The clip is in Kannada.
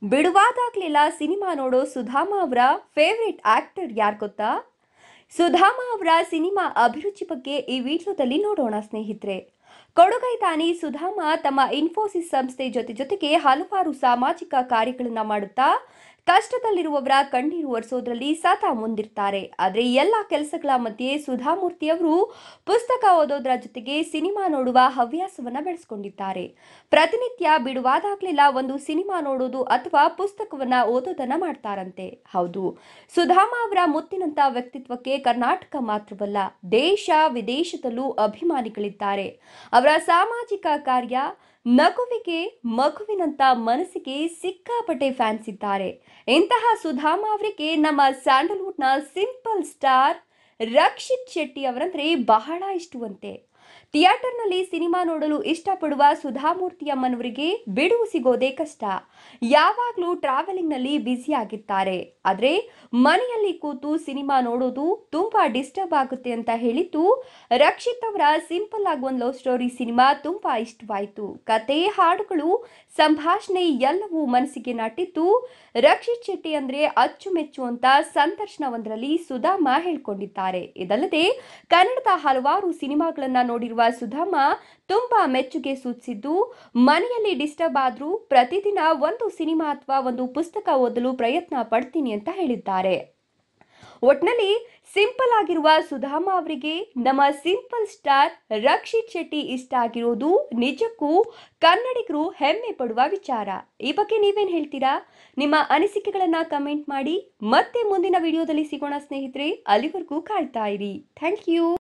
ಬಿಡುವಾದಾಗ್ಲೆಲ್ಲ ಸಿನಿಮಾ ನೋಡೋ ಸುಧಾಮ ಅವರ ಫೇವ್ರೆಟ್ ಆಕ್ಟರ್ ಯಾರು ಗೊತ್ತಾ ಸುಧಾಮ ಅವರ ಸಿನಿಮಾ ಅಭಿರುಚಿ ಬಗ್ಗೆ ಈ ವಿಡಿಯೋದಲ್ಲಿ ನೋಡೋಣ ಸ್ನೇಹಿತರೆ ಕೊಡುಗೈ ತಾನಿ ಸುಧಾಮ ತಮ್ಮ ಇನ್ಫೋಸಿಸ್ ಸಂಸ್ಥೆ ಜೊತೆ ಜೊತೆಗೆ ಹಲವಾರು ಸಾಮಾಜಿಕ ಕಾರ್ಯಗಳನ್ನ ಮಾಡುತ್ತಾ ಕಷ್ಟದಲ್ಲಿರುವವರ ಕಣ್ಣೀರು ಒರೆಸೋದ್ರಲ್ಲಿ ಸದಾ ಮುಂದಿರ್ತಾರೆ ಆದರೆ ಎಲ್ಲ ಕೆಲಸಗಳ ಮಧ್ಯೆ ಸುಧಾಮೂರ್ತಿ ಅವರು ಪುಸ್ತಕ ಓದೋದ್ರ ಜೊತೆಗೆ ಸಿನಿಮಾ ನೋಡುವ ಹವ್ಯಾಸವನ್ನ ಬೆಳೆಸ್ಕೊಂಡಿದ್ದಾರೆ ಪ್ರತಿನಿತ್ಯ ಬಿಡುವಾದಾಗ್ಲೆಲ್ಲ ಒಂದು ಸಿನಿಮಾ ನೋಡೋದು ಅಥವಾ ಪುಸ್ತಕವನ್ನ ಓದೋದನ್ನ ಮಾಡ್ತಾರಂತೆ ಹೌದು ಸುಧಾಮ ಅವರ ಮುತ್ತಿನಂತ ವ್ಯಕ್ತಿತ್ವಕ್ಕೆ ಕರ್ನಾಟಕ ಮಾತ್ರವಲ್ಲ ದೇಶ ವಿದೇಶದಲ್ಲೂ ಅಭಿಮಾನಿಗಳಿದ್ದಾರೆ ಅವರ ಸಾಮಾಜಿಕ ಕಾರ್ಯ ನಗುವಿಗೆ ಮಗುವಿನಂತ ಮನಸ್ಸಿಗೆ ಸಿಕ್ಕಾಪಟ್ಟೆ ಫ್ಯಾನ್ಸ್ ಇದ್ದಾರೆ ಇಂತಹ ಸುಧಾಮ ಅವರಿಗೆ ನಮ್ಮ ಸ್ಯಾಂಡಲ್ವುಡ್ನ ಸಿಂಪಲ್ ಸ್ಟಾರ್ ರಕ್ಷಿತ್ ಶೆಟ್ಟಿ ಅವರಂದ್ರೆ ಬಹಳ ಇಷ್ಟವಂತೆ ಥಿಯೇಟರ್ನಲ್ಲಿ ಸಿನಿಮಾ ನೋಡಲು ಇಷ್ಟಪಡುವ ಸುಧಾಮೂರ್ತಿ ಅಮ್ಮನವರಿಗೆ ಬಿಡುವು ಸಿಗೋದೇ ಕಷ್ಟ ಯಾವಾಗಲೂ ಟ್ರಾವೆಲಿಂಗ್ನಲ್ಲಿ ಬ್ಯುಸಿ ಆಗಿರ್ತಾರೆ ಆದರೆ ಮನೆಯಲ್ಲಿ ಕೂತು ಸಿನಿಮಾ ನೋಡೋದು ತುಂಬಾ ಡಿಸ್ಟರ್ಬ್ ಆಗುತ್ತೆ ಅಂತ ಹೇಳಿದ್ದು ರಕ್ಷಿತ್ ಅವರ ಸಿಂಪಲ್ ಆಗಿ ಒಂದು ಲವ್ ಸ್ಟೋರಿ ಸಿನಿಮಾ ತುಂಬಾ ಇಷ್ಟವಾಯಿತು ಕತೆ ಹಾಡುಗಳು ಸಂಭಾಷಣೆ ಎಲ್ಲವೂ ಮನಸ್ಸಿಗೆ ನಾಟಿದ್ದು ರಕ್ಷಿತ್ ಶೆಟ್ಟಿ ಅಂದ್ರೆ ಅಚ್ಚುಮೆಚ್ಚು ಅಂತ ಸಂದರ್ಶನವೊಂದರಲ್ಲಿ ಸುಧಾಮ ಹೇಳ್ಕೊಂಡಿದ್ದಾರೆ ಇದಲ್ಲದೆ ಕನ್ನಡದ ಹಲವಾರು ಸಿನಿಮಾಗಳನ್ನ ನೋಡಿರುವ ಸುಧಾಮ ತುಂಬಾ ಮೆಚ್ಚುಗೆ ಸೂಚಿಸಿದ್ದು ಮನೆಯಲ್ಲಿ ಡಿಸ್ಟರ್ಬ್ ಆದ್ರೂ ಪ್ರತಿದಿನ ಒಂದು ಸಿನಿಮಾ ಅಥವಾ ಒಂದು ಪುಸ್ತಕ ಓದಲು ಪ್ರಯತ್ನ ಪಡ್ತೀನಿ ಅಂತ ಹೇಳಿದ್ದಾರೆ ಒಟ್ನಲ್ಲಿ ಸಿಂಪಲ್ ಆಗಿರುವ ಸುಧಾಮ ಅವರಿಗೆ ನಮ್ಮ ಸಿಂಪಲ್ ಸ್ಟಾರ್ ರಕ್ಷಿತ್ ಶೆಟ್ಟಿ ಇಷ್ಟ ಆಗಿರೋದು ನಿಜಕ್ಕೂ ಕನ್ನಡಿಗರು ಹೆಮ್ಮೆ ಪಡುವ ವಿಚಾರ ಈ ಬಗ್ಗೆ ನೀವೇನು ಹೇಳ್ತೀರಾ ನಿಮ್ಮ ಅನಿಸಿಕೆಗಳನ್ನ ಕಮೆಂಟ್ ಮಾಡಿ ಮತ್ತೆ ಮುಂದಿನ ವಿಡಿಯೋದಲ್ಲಿ ಸಿಗೋಣ ಸ್ನೇಹಿತರೆ ಅಲ್ಲಿವರೆಗೂ ಕಾಯ್ತಾ ಇರಿ ಥ್ಯಾಂಕ್ ಯು